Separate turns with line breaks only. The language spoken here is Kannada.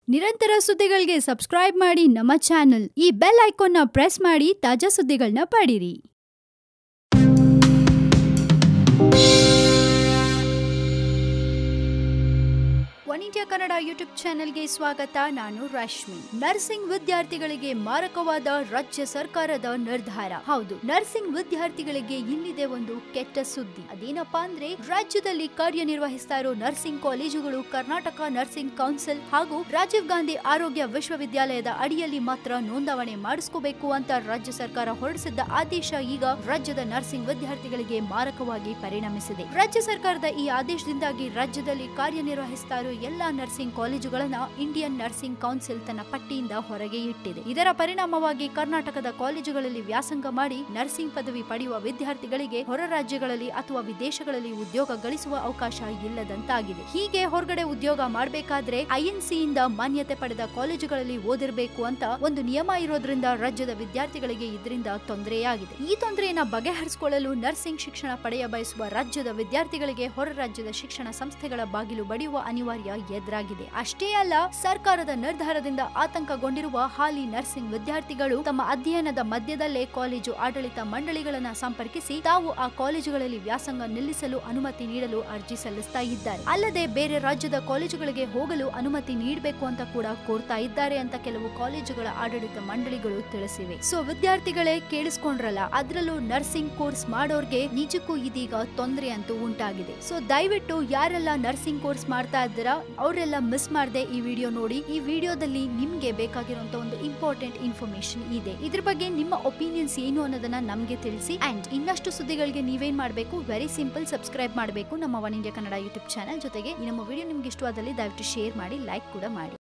ನಿರಂತರ ಸುದ್ದಿಗಳಿಗೆ ಸಬ್ಸ್ಕ್ರೈಬ್ ಮಾಡಿ ನಮ್ಮ ಚಾನೆಲ್ ಈ ಬೆಲ್ ಐಕಾನ್ನ ಪ್ರೆಸ್ ಮಾಡಿ ತಾಜಾ ಸುದ್ದಿಗಳನ್ನ ಪಡೀರಿ ಒನ್ ಇಂಡಿಯಾ ಕನ್ನಡ ಯೂಟ್ಯೂಬ್ ಚಾನೆಲ್ಗೆ ಸ್ವಾಗತ ನಾನು ರಶ್ಮಿ ನರ್ಸಿಂಗ್ ವಿದ್ಯಾರ್ಥಿಗಳಿಗೆ ಮಾರಕವಾದ ರಾಜ್ಯ ಸರ್ಕಾರದ ನಿರ್ಧಾರ ಹೌದು ನರ್ಸಿಂಗ್ ವಿದ್ಯಾರ್ಥಿಗಳಿಗೆ ಇಲ್ಲಿದೆ ಒಂದು ಕೆಟ್ಟ ಸುದ್ದಿ ಅದೇನಪ್ಪಾ ಅಂದ್ರೆ ರಾಜ್ಯದಲ್ಲಿ ಕಾರ್ಯನಿರ್ವಹಿಸ್ತಾ ಇರೋ ನರ್ಸಿಂಗ್ ಕಾಲೇಜುಗಳು ಕರ್ನಾಟಕ ನರ್ಸಿಂಗ್ ಕೌನ್ಸಿಲ್ ಹಾಗೂ ರಾಜೀವ್ ಗಾಂಧಿ ಆರೋಗ್ಯ ವಿಶ್ವವಿದ್ಯಾಲಯದ ಅಡಿಯಲ್ಲಿ ಮಾತ್ರ ನೋಂದಾವಣೆ ಮಾಡಿಸ್ಕೋಬೇಕು ಅಂತ ರಾಜ್ಯ ಸರ್ಕಾರ ಹೊರಡಿಸಿದ್ದ ಆದೇಶ ಈಗ ರಾಜ್ಯದ ನರ್ಸಿಂಗ್ ವಿದ್ಯಾರ್ಥಿಗಳಿಗೆ ಮಾರಕವಾಗಿ ಪರಿಣಮಿಸಿದೆ ರಾಜ್ಯ ಸರ್ಕಾರದ ಈ ಆದೇಶದಿಂದಾಗಿ ರಾಜ್ಯದಲ್ಲಿ ಕಾರ್ಯನಿರ್ವಹಿಸ್ತಾ ಇರೋ ಎಲ್ಲಾ ನರ್ಸಿಂಗ್ ಕಾಲೇಜುಗಳನ್ನ ಇಂಡಿಯನ್ ನರ್ಸಿಂಗ್ ಕೌನ್ಸಿಲ್ ತನ್ನ ಪಟ್ಟಿಯಿಂದ ಹೊರಗೆ ಇಟ್ಟಿದೆ ಇದರ ಪರಿಣಾಮವಾಗಿ ಕರ್ನಾಟಕದ ಕಾಲೇಜುಗಳಲ್ಲಿ ವ್ಯಾಸಂಗ ಮಾಡಿ ನರ್ಸಿಂಗ್ ಪದವಿ ಪಡೆಯುವ ವಿದ್ಯಾರ್ಥಿಗಳಿಗೆ ಹೊರ ರಾಜ್ಯಗಳಲ್ಲಿ ಅಥವಾ ವಿದೇಶಗಳಲ್ಲಿ ಉದ್ಯೋಗ ಗಳಿಸುವ ಅವಕಾಶ ಇಲ್ಲದಂತಾಗಿದೆ ಹೀಗೆ ಹೊರಗಡೆ ಉದ್ಯೋಗ ಮಾಡಬೇಕಾದ್ರೆ ಐಎನ್ಸಿ ಇಂದ ಮಾನ್ಯತೆ ಪಡೆದ ಕಾಲೇಜುಗಳಲ್ಲಿ ಓದಿರಬೇಕು ಅಂತ ಒಂದು ನಿಯಮ ಇರೋದ್ರಿಂದ ರಾಜ್ಯದ ವಿದ್ಯಾರ್ಥಿಗಳಿಗೆ ಇದರಿಂದ ತೊಂದರೆಯಾಗಿದೆ ಈ ತೊಂದರೆಯನ್ನ ಬಗೆಹರಿಸಿಕೊಳ್ಳಲು ನರ್ಸಿಂಗ್ ಶಿಕ್ಷಣ ಪಡೆಯ ಬಯಸುವ ರಾಜ್ಯದ ವಿದ್ಯಾರ್ಥಿಗಳಿಗೆ ಹೊರ ರಾಜ್ಯದ ಶಿಕ್ಷಣ ಸಂಸ್ಥೆಗಳ ಬಾಗಿಲು ಬಡಿಯುವ ಅನಿವಾರ್ಯ ಎದುರಾಗಿದೆ ಅಷ್ಟೇ ಅಲ್ಲ ಸರ್ಕಾರದ ನಿರ್ಧಾರದಿಂದ ಆತಂಕಗೊಂಡಿರುವ ಹಾಲಿ ನರ್ಸಿಂಗ್ ವಿದ್ಯಾರ್ಥಿಗಳು ತಮ್ಮ ಅಧ್ಯಯನದ ಮಧ್ಯದಲ್ಲೇ ಕಾಲೇಜು ಆಡಳಿತ ಮಂಡಳಿಗಳನ್ನ ಸಂಪರ್ಕಿಸಿ ತಾವು ಆ ಕಾಲೇಜುಗಳಲ್ಲಿ ವ್ಯಾಸಂಗ ನಿಲ್ಲಿಸಲು ಅನುಮತಿ ನೀಡಲು ಅರ್ಜಿ ಸಲ್ಲಿಸ್ತಾ ಇದ್ದಾರೆ ಅಲ್ಲದೆ ಬೇರೆ ರಾಜ್ಯದ ಕಾಲೇಜುಗಳಿಗೆ ಹೋಗಲು ಅನುಮತಿ ನೀಡಬೇಕು ಅಂತ ಕೂಡ ಕೋರ್ತಾ ಇದ್ದಾರೆ ಅಂತ ಕೆಲವು ಕಾಲೇಜುಗಳ ಆಡಳಿತ ಮಂಡಳಿಗಳು ತಿಳಿಸಿವೆ ಸೊ ವಿದ್ಯಾರ್ಥಿಗಳೇ ಕೇಳಿಸ್ಕೊಂಡ್ರಲ್ಲ ಅದ್ರಲ್ಲೂ ನರ್ಸಿಂಗ್ ಕೋರ್ಸ್ ಮಾಡೋರ್ಗೆ ನಿಜಕ್ಕೂ ಇದೀಗ ತೊಂದರೆ ಅಂತೂ ಉಂಟಾಗಿದೆ ಸೊ ದಯವಿಟ್ಟು ಯಾರೆಲ್ಲ ನರ್ಸಿಂಗ್ ಕೋರ್ಸ್ ಮಾಡ್ತಾ ಇದ್ದೀರಾ ಅವರೆಲ್ಲ ಮಿಸ್ ಮಾಡದೆ ಈ ವಿಡಿಯೋ ನೋಡಿ ಈ ವಿಡಿಯೋದಲ್ಲಿ ನಿಮ್ಗೆ ಬೇಕಾಗಿರುವಂತ ಒಂದು ಇಂಪಾರ್ಟೆಂಟ್ ಇನ್ಫಾರ್ಮೇಶನ್ ಇದೆ ಇದ್ರ ಬಗ್ಗೆ ನಿಮ್ಮ ಒಪಿನಿಯನ್ಸ್ ಏನು ಅನ್ನೋದನ್ನ ನಮ್ಗೆ ತಿಳಿಸಿ ಅಂಡ್ ಇನ್ನಷ್ಟು ಸುದ್ದಿಗಳಿಗೆ ನೀವೇನ್ ಮಾಡಬೇಕು ವೆರಿ ಸಿಂಪಲ್ ಸಬ್ಸ್ಕ್ರೈಬ್ ಮಾಡಬೇಕು ನಮ್ಮ one India Kannada YouTube channel ಜೊತೆಗೆ ಈ ನಮ್ಮ ವಿಡಿಯೋ ನಿಮ್ಗೆ ಇಷ್ಟವಾದಲ್ಲಿ ದಯವಿಟ್ಟು ಶೇರ್ ಮಾಡಿ ಲೈಕ್ ಕೂಡ ಮಾಡಿ